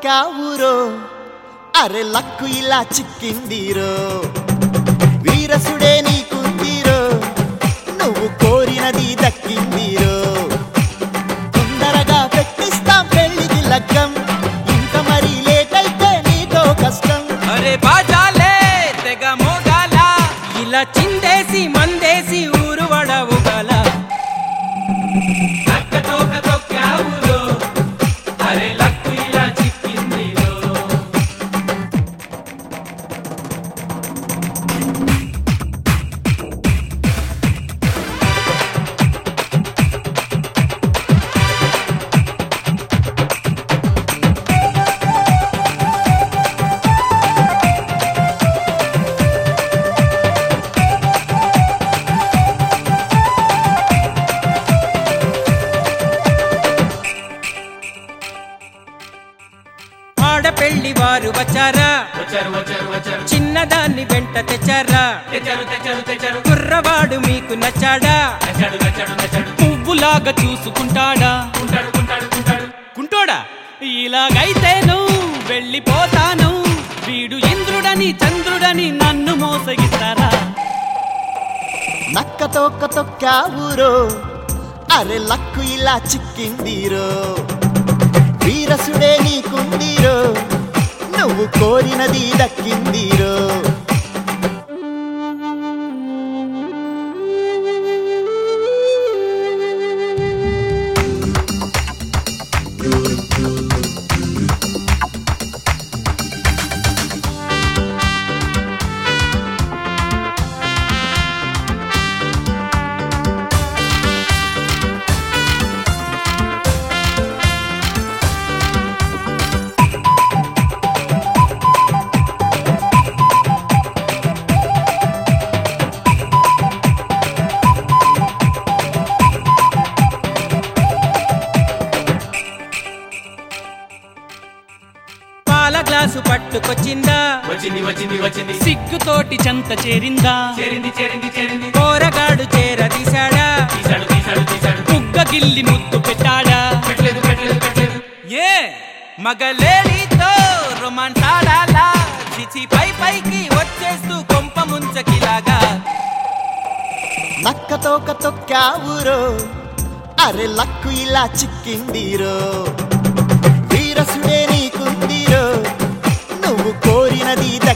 తొక్కావురో అరె లక్కు ఇలా చిక్కిందిరో వీరసుడే నీకుందిరో నువ్వు కోరినది దక్కిందిరో తొందరగా పెట్టిస్తాం పెళ్లికి లగ్గం ఇంత మరీ లేట్ అయితే నీతో కష్టం అరే బాజాలే తెగ మోగాల ఇలా చిందేసి మందేసి ఊరు వడవుగల అరే లక్కు ఇలా చిక్కిందిరో ఆడపెళ్లి వారు వచ్చారా వచ్చారు వచ్చారు వచ్చారు చిన్నదాన్ని వెంట తెచ్చారా తెచ్చారు తెచ్చారు తెచ్చారు కుర్రవాడు మీకు నచ్చాడా నచ్చాడు నచ్చాడు నచ్చాడు పువ్వులాగా చూసుకుంటాడా ఉంటాడు ఉంటాడు ఉంటాడు కుంటోడా ఇలాగైతేను వెళ్ళిపోతాను వీడు ఇంద్రుడని చంద్రుడని నన్ను మోసగిస్తారా నక్క తోక తొక్కావురో అరె లక్కు ఇలా చిక్కిందిరో వీరసుడే నీకుందిరో నువ్వు కోరినది దక్కిందిరో పాల గ్లాసు పట్టుకొచ్చిందా వచ్చింది వచ్చింది వచ్చింది సిగ్గుతోటి చెంత చేరిందా చేరింది చేరింది చేరింది పోరగాడు చేరదీశాడా తీశాడు తీశాడు తీశాడు బుగ్గ గిల్లి ముద్దు పెట్టాడా పెట్టలేదు పెట్టలేదు పెట్టలేదు ఏ మగలేడితో రొమాన్స్ ఆడాలా చిచి పై పైకి వచ్చేస్తూ కొంప ముంచకిలాగా నక్క తోక తొక్కావురో అరె లక్కు ఇలా చిక్కిందిరో వీరసుడే నీకుందిరో నువ్వు కోరినది